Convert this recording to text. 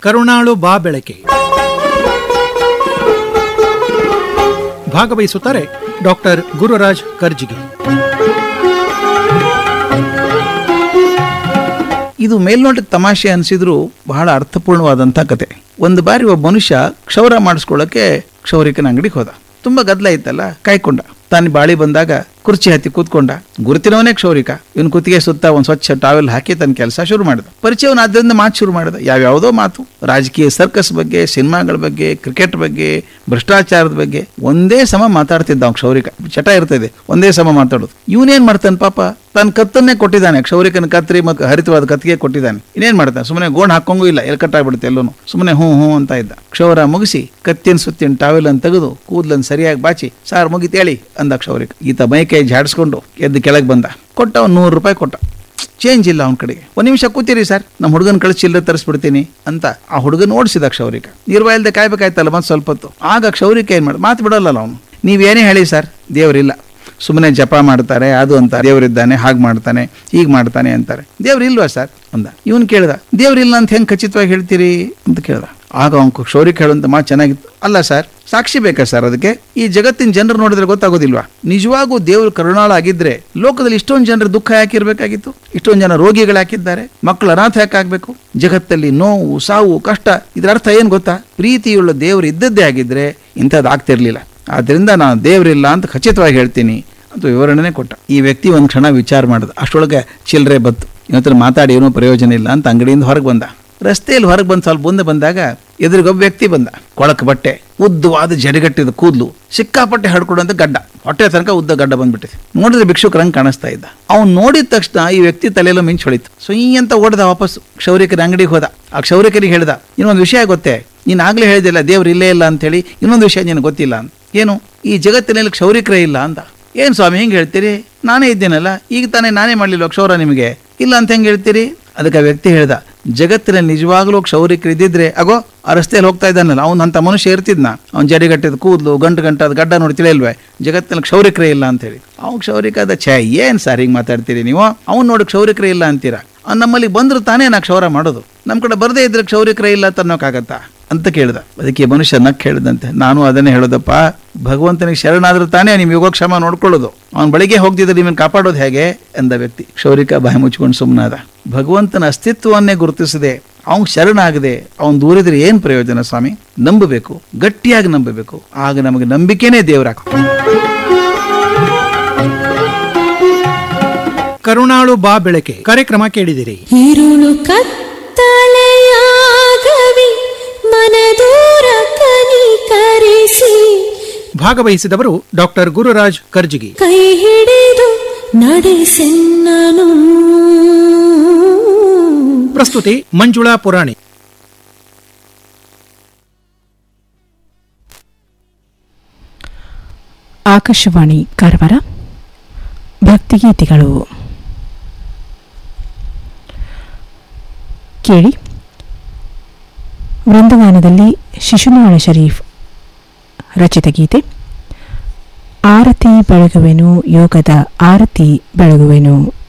ಕರುಣಾಳು ಬಾ ಬೆಳಕೆ ಭಾಗವಹಿಸುತ್ತಾರೆ ಡಾಕ್ಟರ್ ಗುರುರಾಜ್ ಕರ್ಜಿಗಿ ಇದು ಮೇಲ್ನೋಟಕ್ಕೆ ತಮಾಷೆ ಅನಿಸಿದ್ರು ಬಹಳ ಅರ್ಥಪೂರ್ಣವಾದಂಥ ಕತೆ ಒಂದು ಬಾರಿ ಒಬ್ಬ ಮನುಷ್ಯ ಕ್ಷೌರ ಮಾಡಿಸ್ಕೊಳ್ಳೋಕೆ ಕ್ಷೌರಿಕನ ಅಂಗಡಿಗೆ ಹೋದ ತುಂಬಾ ಗದ್ದಲ ಇತ್ತಲ್ಲ ಕಾಯ್ಕೊಂಡ ತಾನು ಬಾಳಿ ಬಂದಾಗ ಕುರ್ಚಿ ಹತ್ತಿ ಕೂತ್ಕೊಂಡ ಗುರುತಿನವನೇ ಕ್ಷೌರಿಕ ಇವನ್ ಕುತ್ತಿಗೆ ಸುತ್ತ ಒಂದ್ ಸ್ವಚ್ಛ ಟಾವೆಲ್ ಹಾಕಿ ತನ್ನ ಕೆಲಸ ಶುರು ಮಾಡಿದ ಪರಿಚಯವನ್ನ ಆದ್ದರಿಂದ ಮಾತು ಶುರು ಮಾಡಿದ ಯಾವ್ಯಾವುದೋ ಮಾತು ರಾಜಕೀಯ ಸರ್ಕಸ್ ಬಗ್ಗೆ ಸಿನಿಮಾಗಳ ಬಗ್ಗೆ ಕ್ರಿಕೆಟ್ ಬಗ್ಗೆ ಭ್ರಷ್ಟಾಚಾರದ ಬಗ್ಗೆ ಒಂದೇ ಸಮ ಮಾತಾಡ್ತಿದ್ದ ಅವ್ನು ಕ್ಷೌರಿಕ ಚಟ ಇರ್ತದೆ ಒಂದೇ ಸಮ ಮಾತಾಡೋದು ಇವನೇನ್ ಮಾಡ್ತಾನೆ ಪಾಪ ತನ್ನ ಕತ್ತನ್ನೇ ಕೊಟ್ಟಿದ್ದಾನೆ ಕ್ಷೌರಿಕನ ಕತ್ರಿ ಮತ್ತು ಹರಿತವಾದ ಕತ್ತಿಗೆ ಕೊಟ್ಟಿದ್ದಾನೆ ಇನ್ನೇನ್ ಮಾಡ್ತಾನೆ ಸುಮ್ಮನೆ ಗೋಣ್ ಹಾಕೊಂಗೂ ಇಲ್ಲ ಎಲ್ಲಿ ಕಟ್ಟಾಗ್ಬಿಡುತ್ತೆ ಎಲ್ಲೂ ಸುಮ್ಮನೆ ಹ್ಞೂ ಹ್ಞೂ ಅಂತ ಇದ್ದ ಕ್ಷೌರ ಮುಗಿಸಿ ಕತ್ತಿನ ಸುತ್ತಿನ ಟಾವೆಲ್ ಅನ್ನು ತೆಗೆದು ಕೂದಲನ್ನು ಸರಿಯಾಗಿ ಬಾಚಿ ಸಾರ್ ಮುಗಿತೇಳಿ ಅಂದ ಕ್ಷೌರಿಕ ಈತ ಮೈಕೈ ಜಾಡಿಸ್ಕೊಂಡು ಎದ್ದು ಕೆಳಗೆ ಬಂದ ಕೊಟ್ಟ ಅವ್ನು ನೂರು ರೂಪಾಯಿ ಕೊಟ್ಟ ಚೇಂಜ್ ಇಲ್ಲ ಅವ್ನ ಕಡೆಗೆ ಒಂದ್ ನಿಮಿಷ ಕೂತಿರಿ ಸರ್ ನಮ್ಮ ಹುಡುಗನ ಕಳಿಸಿ ಚಿಲ್ಲರೆ ತರಿಸ್ಬಿಡ್ತೀನಿ ಅಂತ ಆ ಹುಡುಗನ ಓಡಿಸಿದ ಕ್ಷೌರಿಕ ನಿರ್ವ ಇಲ್ದೆ ಕಾಯ್ಬೇಕಾಯ್ತಲ್ಲ ಮತ್ತೆ ಸ್ವಲ್ಪ ಹೊತ್ತು ಆಗ ಕ್ಷೌರಿಕ ಏನ್ ಮಾಡ ಮಾತು ಬಿಡಲ್ಲ ಅವನು ನೀವೇನೇ ಹೇಳಿ ಸರ್ ದೇವರಿಲ್ಲ ಸುಮ್ಮನೆ ಜಪ ಮಾಡ್ತಾರೆ ಅದು ಅಂತ ದೇವರಿದ್ದಾನೆ ಹಾಗೆ ಮಾಡ್ತಾನೆ ಹೀಗೆ ಮಾಡ್ತಾನೆ ಅಂತಾರೆ ದೇವ್ರು ಇಲ್ವಾ ಸರ್ ಅಂದ ಇವನು ಕೇಳ್ದ ದೇವ್ರಿಲ್ಲ ಅಂತ ಹೆಂಗ್ ಖಚಿತವಾಗಿ ಹೇಳ್ತೀರಿ ಅಂತ ಕೇಳ್ದ ಆಗ ಅವ್ನು ಕ್ಷೌರಿಕ ಹೇಳುವಂತ ಮಾತು ಚೆನ್ನಾಗಿತ್ತು ಅಲ್ಲ ಸರ್ ಸಾಕ್ಷಿ ಬೇಕಾ ಸರ್ ಅದಕ್ಕೆ ಈ ಜಗತ್ತಿನ ಜನರು ನೋಡಿದ್ರೆ ಗೊತ್ತಾಗೋದಿಲ್ವಾ ನಿಜವಾಗೂ ದೇವರು ಕರುಣಾಳ ಆಗಿದ್ರೆ ಲೋಕದಲ್ಲಿ ಇಷ್ಟೊಂದು ಜನರ ದುಃಖ ಯಾಕೆ ಇರಬೇಕಾಗಿತ್ತು ಇಷ್ಟೊಂದು ಜನ ರೋಗಿಗಳು ಹಾಕಿದ್ದಾರೆ ಮಕ್ಕಳು ಅನಾಥ ಯಾಕೆ ಆಗ್ಬೇಕು ಜಗತ್ತಲ್ಲಿ ನೋವು ಸಾವು ಕಷ್ಟ ಇದರ ಅರ್ಥ ಏನ್ ಗೊತ್ತಾ ಪ್ರೀತಿಯುಳ್ಳ ದೇವರು ಇದ್ದದ್ದೇ ಆಗಿದ್ರೆ ಇಂಥದ್ದು ಆಗ್ತಿರ್ಲಿಲ್ಲ ಆದ್ರಿಂದ ನಾನು ದೇವರಿಲ್ಲ ಅಂತ ಖಚಿತವಾಗಿ ಹೇಳ್ತೀನಿ ಅಂತ ವಿವರಣೆನೇ ಕೊಟ್ಟ ಈ ವ್ಯಕ್ತಿ ಒಂದು ಕ್ಷಣ ವಿಚಾರ ಮಾಡಿದ ಅಷ್ಟೊಳಗೆ ಚಿಲ್ಲರೆ ಬತ್ತು ಇವತ್ತರ ಮಾತಾಡಿ ಏನೂ ಪ್ರಯೋಜನ ಇಲ್ಲ ಅಂತ ಅಂಗಡಿಯಿಂದ ಹೊರಗೆ ಬಂದ ರಸ್ತೆಯಲ್ಲಿ ಹೊರಗೆ ಬಂದು ಸ್ವಲ್ಪ ಮುಂದೆ ಬಂದಾಗ ಎದುರಿಗೊಬ್ಬ ವ್ಯಕ್ತಿ ಬಂದ ಕೊಳಕ್ ಬಟ್ಟೆ ಉದ್ದವಾದ ಜಡಿಗಟ್ಟಿದ ಕೂದಲು ಸಿಕ್ಕಾಪಟ್ಟೆ ಹಡ್ಕೊಡುವಂತ ಗಡ್ಡ ಹೊಟ್ಟೆ ತನಕ ಉದ್ದ ಗಡ್ಡ ಬಂದ್ಬಿಟ್ಟಿದೆ ನೋಡಿದ್ರೆ ಭಿಕ್ಷುಕರಂಗ್ ಕಾಣಿಸ್ತಾ ಇದ್ದ ಅವ್ನು ನೋಡಿದ ತಕ್ಷಣ ಈ ವ್ಯಕ್ತಿ ತಲೆಯೆಲ್ಲ ಮಿಂಚ್ ಹೊಳಿತು ಸೊಯ್ ಅಂತ ಓಡ್ದ ವಾಪಸ್ ಕ್ಷೌರಿಕರ ಅಂಗಡಿಗೆ ಹೋದ ಆ ಕ್ಷೌರಿಕರಿಗೆ ಹೇಳ್ದ ಇನ್ನೊಂದು ವಿಷಯ ಗೊತ್ತೇ ನೀನು ಆಗ್ಲೇ ಹೇಳಿದಿಲ್ಲ ದೇವ್ರು ಇಲ್ಲೇ ಇಲ್ಲ ಅಂತ ಹೇಳಿ ಇನ್ನೊಂದು ವಿಷಯ ನಿನಗೆ ಗೊತ್ತಿಲ್ಲ ಅಂತ ಏನು ಈ ಜಗತ್ತಿನಲ್ಲಿ ಕ್ಷೌರಿಕರೇ ಇಲ್ಲ ಅಂತ ಏನ್ ಸ್ವಾಮಿ ಹೆಂಗ್ ಹೇಳ್ತೀರಿ ನಾನೇ ಇದ್ದೇನಲ್ಲ ಈಗ ತಾನೇ ನಾನೇ ಮಾಡ್ಲಿಲ್ವ ಕ್ಷೌರ ನಿಮಗೆ ಇಲ್ಲ ಅಂತ ಹೆಂಗ್ ಹೇಳ್ತೀರಿ ಅದಕ್ಕೆ ಆ ವ್ಯಕ್ತಿ ಹೇಳ್ದ ಜಗತ್ತಿನಲ್ಲಿ ನಿಜವಾಗ್ಲೂ ಕ್ಷೌರಿಕರು ಇದ್ದಿದ್ರೆ ಅಗೋ ಆ ರಸ್ತೆಯಲ್ಲಿ ಹೋಗ್ತಾ ಇದ್ದಾನಲ್ಲ ಅವ್ನು ಅಂತ ಮನುಷ್ಯ ಇರ್ತಿದ್ನ ಅವ್ನು ಜಡಿಗಟ್ಟಿದ ಕೂದಲು ಗಂಟು ಗಂಟಾದ ಗಡ್ಡ ನೋಡಿ ತಿಳಿಯಲ್ವೇ ಜಗತ್ತಿನಲ್ಲಿ ಕ್ಷೌರಿಕರೇ ಇಲ್ಲ ಅಂತ ಹೇಳಿ ಅವ್ನು ಕ್ಷೌರಿಕದ ಛೇ ಏನ್ ಸರ್ ಹಿಂಗ್ ಮಾತಾಡ್ತೀರಿ ನೀವು ಅವ್ನು ನೋಡಿ ಕ್ಷೌರಿಕರೇ ಇಲ್ಲ ಅಂತೀರಾ ಅವ್ನ್ ನಮ್ಮಲ್ಲಿ ಬಂದ್ರು ತಾನೇ ನಾ ಕ್ಷೌರ ಮಾಡೋದು ನಮ್ಮ ಕಡೆ ಬರದೇ ಇದ್ರೆ ಕ್ಷೌರಿಕರೇ ಇಲ್ಲ ಅಂತ ಅನ್ನೋಕ್ಕಾಗತ್ತಾ ಅಂತ ಕೇಳ್ದ ಅದಕ್ಕೆ ಮನುಷ್ಯ ನಕ್ ಹೇಳಿದಂತೆ ನಾನು ಅದನ್ನೇ ಹೇಳೋದಪ್ಪ ಭಗವಂತನಿಗೆ ಶರಣಾದ್ರೂ ತಾನೇ ನಿಮ್ ಯೋಗಕ್ಷೇಮ ನೋಡ್ಕೊಳ್ಳೋದು ಅವ್ನ ಬಳಿಗೆ ಹೋಗ್ತಿದ್ರೆ ನಿಮ್ಮನ್ನು ಕಾಪಾಡೋದು ಹೇಗೆ ಎಂದ ವ್ಯಕ್ತಿ ಕ್ಷೌರಿಕ ಬಾಯಿ ಮುಚ್ಕೊಂಡು ಸುಮ್ಮನಾದ ಭಗವಂತನ ಅಸ್ತಿತ್ವವನ್ನೇ ಗುರುತಿಸದೆ ಅವ್ನ್ ಶರಣಾಗದೆ ಅವ್ನ್ ದೂರಿದ್ರೆ ಏನ್ ಪ್ರಯೋಜನ ಸ್ವಾಮಿ ನಂಬಬೇಕು ಗಟ್ಟಿಯಾಗಿ ನಂಬಬೇಕು ಆಗ ನಮಗೆ ನಂಬಿಕೆನೇ ದೇವರಾಗ ಕರುಣಾಳು ಬಾ ಬೆಳಕೆ ಕಾರ್ಯಕ್ರಮ ಕೇಳಿದಿರಿ ഇരുളു ಕತ್ತಲೆಯಾಗವಿ ಮನದೂರ ಕನಿಕರಿಸಿ ಭಾಗವಹಿಸಿದವರು ಡಾಕ್ಟರ್ ಗುರುರಾಜ್ ಕರ್ಜಿಗಿ ಕೈ ಹಿಡಿದು ನಡೆಸೆನ್ನನು ಪ್ರಸ್ತುತಿ ಮಂಜುಳಾ ಪುರಾಣಿ ಆಕಾಶವಾಣಿ ಕಾರವಾರ ಭಕ್ತಿಗೀತೆಗಳು ಕೇಳಿ ವೃಂದಗಾನದಲ್ಲಿ ಶಿಶುನಾಳ ಶರೀಫ್ ರಚಿತ ಗೀತೆ ಆರತಿ ಬೆಳಗುವೆನು ಯೋಗದ ಆರತಿ ಬೆಳಗುವೆನು